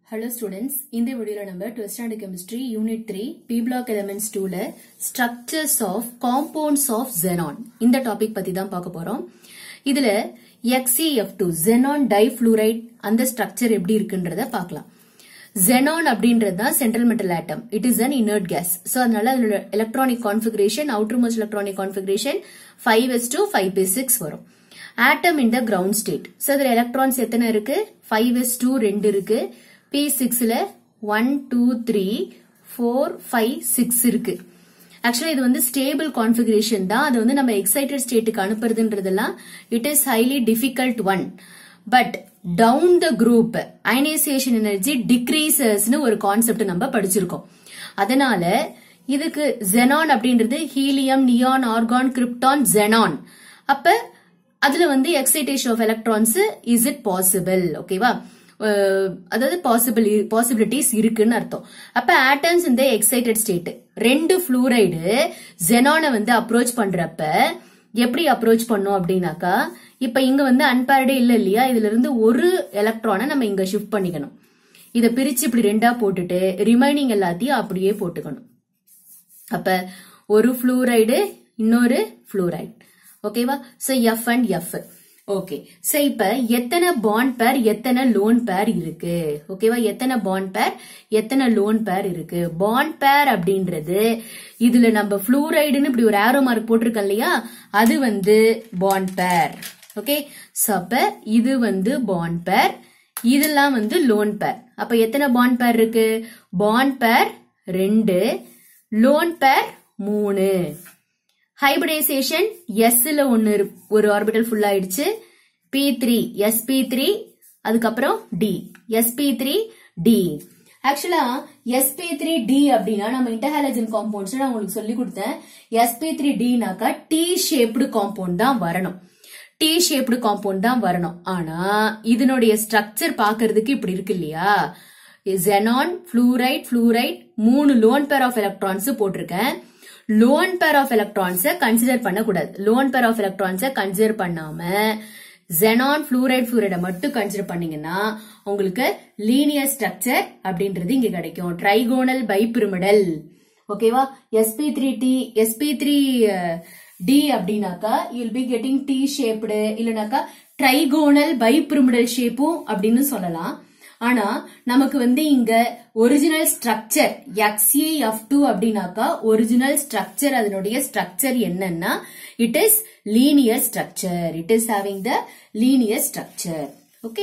hello students இந்த வீடியோல நம்ம twelfth standard chemistry unit three P block elements டூல structures of compounds of xenon இந்த டாபிக் பத்தி தான் பார்க்க போறோம் இதுல எக்ஸிஎஃப் டூ ஜெனான் டைஃப்ளூரைட் அந்த ஸ்ட்ரக்சர் எப்படி இருக்குன்றத பார்க்கலாம் ஜெனான் அப்படின்றது தான் central metal atom it is an inert gas so அதனால அதோட electronic configuration outermost electronic configuration five S two five B six வரும் atom in the ground state so இதுல எலக்ட்ரான்ஸ் எத்தனை இருக்கு ஃபைவ் எஸ் டூ ரெண்டு இருக்கு p சிக்ஸ்ல one two three four five six இருக்கு ஆக்சுவலா இது வந்து ஸ்டேபிள் கான்ஃபிகரேஷன் தான் அது வந்து நம்ம எக்ஸைட்டட் ஸ்டேட்டுக்கு அனுப்புறதுன்றதெல்லாம் it is highly difficult one but down the group ionization energy டிக்ரீசஸ்னு ஒரு கான்செப்ட் நம்ம படிச்சிருக்கோம் அதனால இதுக்கு ஜெனான் அப்படின்றது helium neon argon krypton xenon அப்ப அதுல வந்து excitation of electrons is it possible ஓகேவா அதாவது பாசிபிள் பாசிபிலிட்டிஸ் இருக்குன்னு அர்த்தம் அப்ப ஆட்டம்ஸ் இந்த எக்ஸைட்டட் ஸ்டேட் ரெண்டு ஃப்ளூரைடு ஜெனானை வந்து அப்ரோச் பண்றப்ப எப்படி அப்ரோச் பண்ணோம் அப்படின்னாக்கா இப்ப இங்க வந்து அன்பேர்டே இல்ல இல்லையா இதுல இருந்து ஒரு எலக்ட்ரானை நம்ம இங்க ஷிஃப்ட் பண்ணிக்கணும் இத பிரிச்சு இப்படி ரெண்டா போட்டுட்டு ரிமைனிங் எல்லாத்தையும் அப்படியே போட்டுக்கணும் அப்ப ஒரு ஃப்ளூரைடு இன்னொரு ஃப்ளூரைடு ஓகேவா so F and F okay so இப்ப எத்தனை பாண்ட் பேர் எத்தனை லோன் பேர் இருக்கு ஓகேவா எத்தனை பாண்ட் பேர் எத்தனை லோன் பேர் இருக்கு பாண்ட் பேர் அப்படின்றது இதுல நம்ம ஃப்ளூரைடுன்னு இப்படி ஒரு ஆரோ மார்க் போட்டிருக்கோம் இல்லையா அது வந்து பாண்ட் பேர் ஓகே சோ அப்ப இது வந்து பாண்ட் பேர் இதெல்லாம் வந்து லோன் பேர் அப்ப எத்தனை பாண்ட் பேர் இருக்கு பாண்ட் பேர் ரெண்டு லோன் பேர் மூணு ஹைபிரிடைசேஷன் எஸ்ல ஒன்னு ஒரு ஆர்பிட்டல் ஃபுல் ஆயிடுச்சு பி த்ரீ எஸ்பி த்ரீ அதுக்கப்புறம் டி எஸ்பி த்ரீ டி ஆக்சுவலா எஸ்பி த்ரீ டி அப்படின்னா நம்ம இன்டர்ஹாலஜன் காம்பவுண்ட்ஸ் நான் உங்களுக்கு சொல்லி கொடுத்தேன் எஸ்பி த்ரீ டினாக்கா டி ஷேப்டு காம்பவுண்ட் தான் வரணும் டி ஷேப்டு காம்பவுண்ட் தான் வரணும் ஆனா இதனுடைய ஸ்ட்ரக்சர் பாக்குறதுக்கு இப்படி இருக்கு இல்லையா ஜெனான் ஃப்ளூரைட் ஃப்ளூரைட் மூணு லோன் பேர் ஆஃப் எலக்ட்ரான்ஸ் போட்டிருக்கேன் லோன் பேர் ஆஃப் எலக்ட்ரான்ஸை கன்சிடர் பண்ணக்கூடாது லோன் பேர் ஆஃப் எலக்ட்ரான்ஸை கன்சிடர் பண்ணாம ஜெனான் ஃப்ளூரைட் ஃப்ளூரைடை மட்டும் கன்சிடர் பண்ணீங்கன்னா உங்களுக்கு லீனியர் ஸ்ட்ரக்சர் அப்படின்றது இங்க கிடைக்கும் ட்ரைகோனல் பைபிரிமிடல் ஓகேவா S P three D S P three D அப்படின்னாக்கா you'll be getting T shaped இல்லைனாக்கா ட்ரைகோனல் பைபிரிமிடல் ஷேப்பும் அப்படின்னு சொல்லலாம் ஆனா நமக்கு வந்து இங்க original structure X E F two அப்படின்னாக்கா ஒரிஜினல் ஸ்ட்ரக்சர் அதனுடைய ஸ்ட்ரக்சர் என்னன்னா it is linear structure it is having the linear structure okay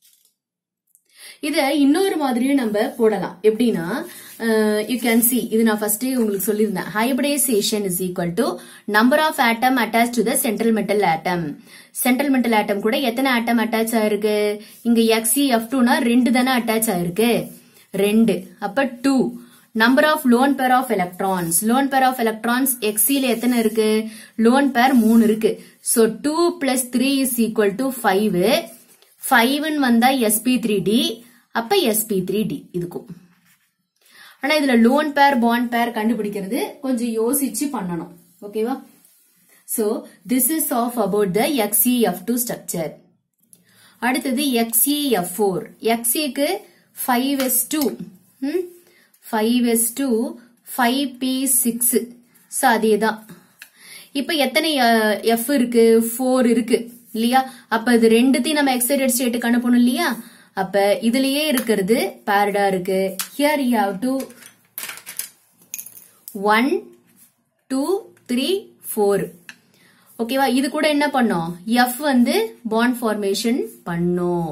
இத இன்னொரு மாதிரியும் நம்ம போடலாம் எப்படின்னா யூ கேன் சி இது நான் ஃபர்ஸ்ட் உங்களுக்கு சொல்லியிருந்தேன் hybridization is equal to number of atom attach to the central metal atom central metal atom கூட எத்தனை ஆட்டம் அட்டாச் ஆயிருக்கு இங்க எக்ஸி எஃப் டூனா ரெண்டு தானே அட்டாச் ஆயிருக்கு ரெண்டு அப்ப two number of lone pair of electrons lone pair of electrons எக்ஸில எத்தனை இருக்கு லோன் பேர் மூணு இருக்கு so two plus three is equal to five ஃபைவ்னு வந்தா எஸ்பி த்ரீ டி அப்ப எஸ்பி த்ரீ டி இதுக்கும் ஆனா இதுல லோன் பேர் பாண்ட் பேர் கண்டுபிடிக்கிறது கொஞ்சம் யோசிச்சு பண்ணணும் ஓகேவா so this is of about the X E F two structure அடுத்தது எக்ஸிஎஃப் ஃபோர் எக்ஸிக்கு five S two five S two five B six so அதே தான் இப்ப எத்தனை எஃப் இருக்கு ஃபோர் இருக்கு இல்லையா அப்ப இது ரெண்டுத்தையும் நம்ம எக்ஸைட்டட் ஸ்டேட்டுக்கு அனுப்பணும் இல்லையா அப்ப இதுலயே இருக்கிறது பேரடா இருக்கு here you have two one two three four ஓகேவா இது கூட என்ன பண்ணோம் எஃப் வந்து பாண்ட் ஃபார்மேஷன் பண்ணும்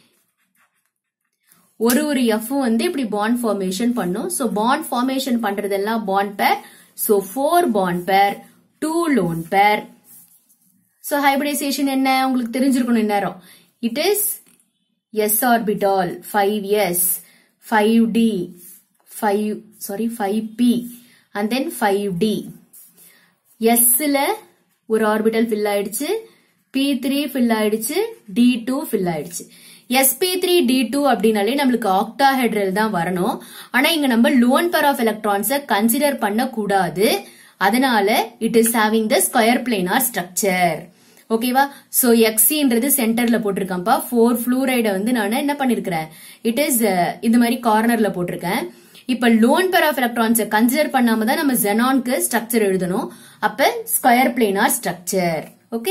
ஒரு ஒரு எஃப் வந்து இப்படி பாண்ட் ஃபார்மேஷன் பண்ணும் சோ பாண்ட் ஃபார்மேஷன் பண்றதெல்லாம் bond pair so four bond pair two lone pair so hybridization என்ன உங்களுக்கு தெரிஞ்சிருக்கணும் இந்நேரம் it is S orbital five S five D five sorry five P and then five D எஸ்ல ஒரு orbital fill ஆயிடுச்சு P three fill ஆயிடுச்சு D two fill ஆயிடுச்சு S P three D two அப்படின்னாலே நம்மளுக்கு ஆக்டாஹெட்ரல் தான் வரணும் ஆனா இங்க நம்ம லோன் பேர் ஆஃப் எலக்ட்ரான்ஸை கன்சிடர் பண்ண கூடாது அதனால it is having the square planar structure ஓகேவா சோ எக்ஸின்றது சென்டர்ல போட்டிருக்கேன்ப்பா ஃபோர் ஃப்ளூரைட வந்து நான் என்ன பண்ணிருக்கிறேன் இட் இஸ் இந்த மாதிரி கார்னர்ல போட்டிருக்கேன் இப்ப லோன் பேர் ஆஃப் எலக்ட்ரான்ஸை கன்சிடர் பண்ணாம தான் நம்ம ஜெனான்க்கு ஸ்ட்ரக்சர் எழுதணும் அப்ப square planar structure okay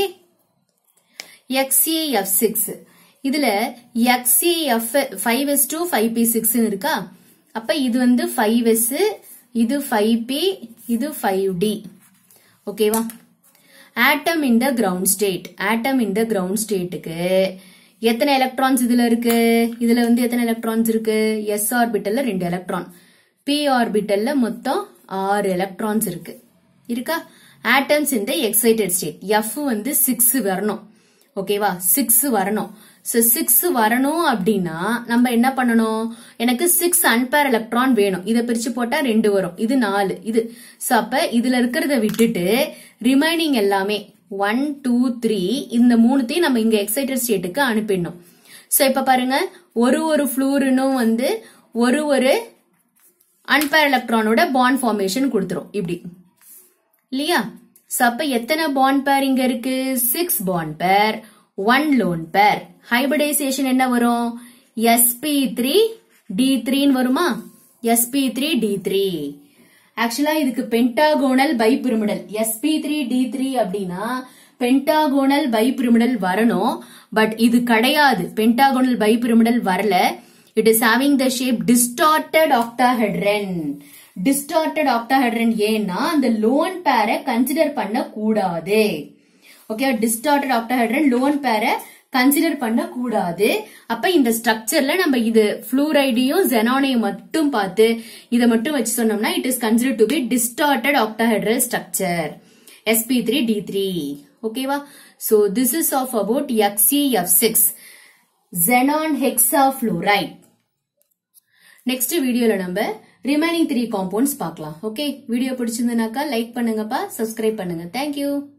X E F six இதுல X E F five S two five B six இருக்கா அப்ப இது வந்து ஃபைவ் எஸ் இது ஃபைவ் பி இது ஃபைவ் டி ஓகேவா atom in the ground state atom in the ground ஸ்டேட்டுக்கு எத்தனை எலக்ட்ரான்ஸ் இதுல இருக்கு இதுல வந்து எத்தனை எலக்ட்ரான்ஸ் இருக்கு எஸ் ஆர்பிட்டல்ல ரெண்டு எலக்ட்ரான் பி ஆர்பிட்டல்ல மொத்தம் ஆறு எலக்ட்ரான்ஸ் இருக்கு இருக்கா atoms in the excited state F வந்து சிக்ஸ் வரணும் ஓகேவா சிக்ஸ் வரணும் சோ சிக்ஸ் வரணும் அப்படின்னா நம்ம என்ன பண்ணணும் எனக்கு சிக்ஸ் அன்பேர் எலக்ட்ரான் வேணும் இதை பிரிச்சு போட்டா ரெண்டு வரும் இது நாலு இது சோ அப்ப இதுல இருக்கிறத விட்டுட்டு ரிமைனிங் எல்லாமே ஒன் டூ த்ரீ இந்த மூணுத்தையும் நம்ம இங்க எக்ஸைட்டட் ஸ்டேட்டுக்கு அனுப்பிடணும் சோ இப்ப பாருங்க ஒரு ஒரு ஃப்ளூரினும் வந்து ஒரு ஒரு அன்பேர் எலக்ட்ரானோட பாண்ட் ஃபார்மேஷன் கொடுத்துரும் இப்படி இல்லையா சோ அப்ப எத்தனை பாண்ட் பேர் இங்க இருக்கு six bond pair one lone pair hybridization என்ன வரும் எஸ்பி த்ரீ டி த்ரீன்னு வருமா எஸ்பி த்ரீ டி த்ரீ ஆக்சுவலா இதுக்கு pentagonal bipyramidal S P three D three அப்படின்னா பென்டாகோனல் பைபிரிமிடல் வரணும் பட் இது கிடையாது பென்டாகோனல் பைபிரிமிடல் வரல it is having the shape distorted octahedron distorted octahedron ஏன்னா அந்த லோன் பேரை கன்சிடர் பண்ண கூடாது ஓகே டிஸ்டார்டட் ஆக்டாஹெட்ரன் லோன் பேரை கன்சிடர் பண்ண கூடாது அப்ப இந்த ஸ்ட்ரக்சர்ல நம்ம இது ஃப்ளூரைடையும் ஜெனானையும் மட்டும் பார்த்து இதை மட்டும் வச்சு சொன்னோம்னா it is consider to be distorted octahedral structure sp3 three D three ஓகேவா so this is of about F six xenon hexafluoride next வீடியோல நம்ம ரிமைனிங் த்ரீ காம்பவுண்ட்ஸ் பார்க்கலாம் ஓகே வீடியோ பிடிச்சிருந்தனாக்கா லைக் பண்ணுங்கப்பா சப்ஸ்கிரைப் பண்ணுங்க தேங்க்யூ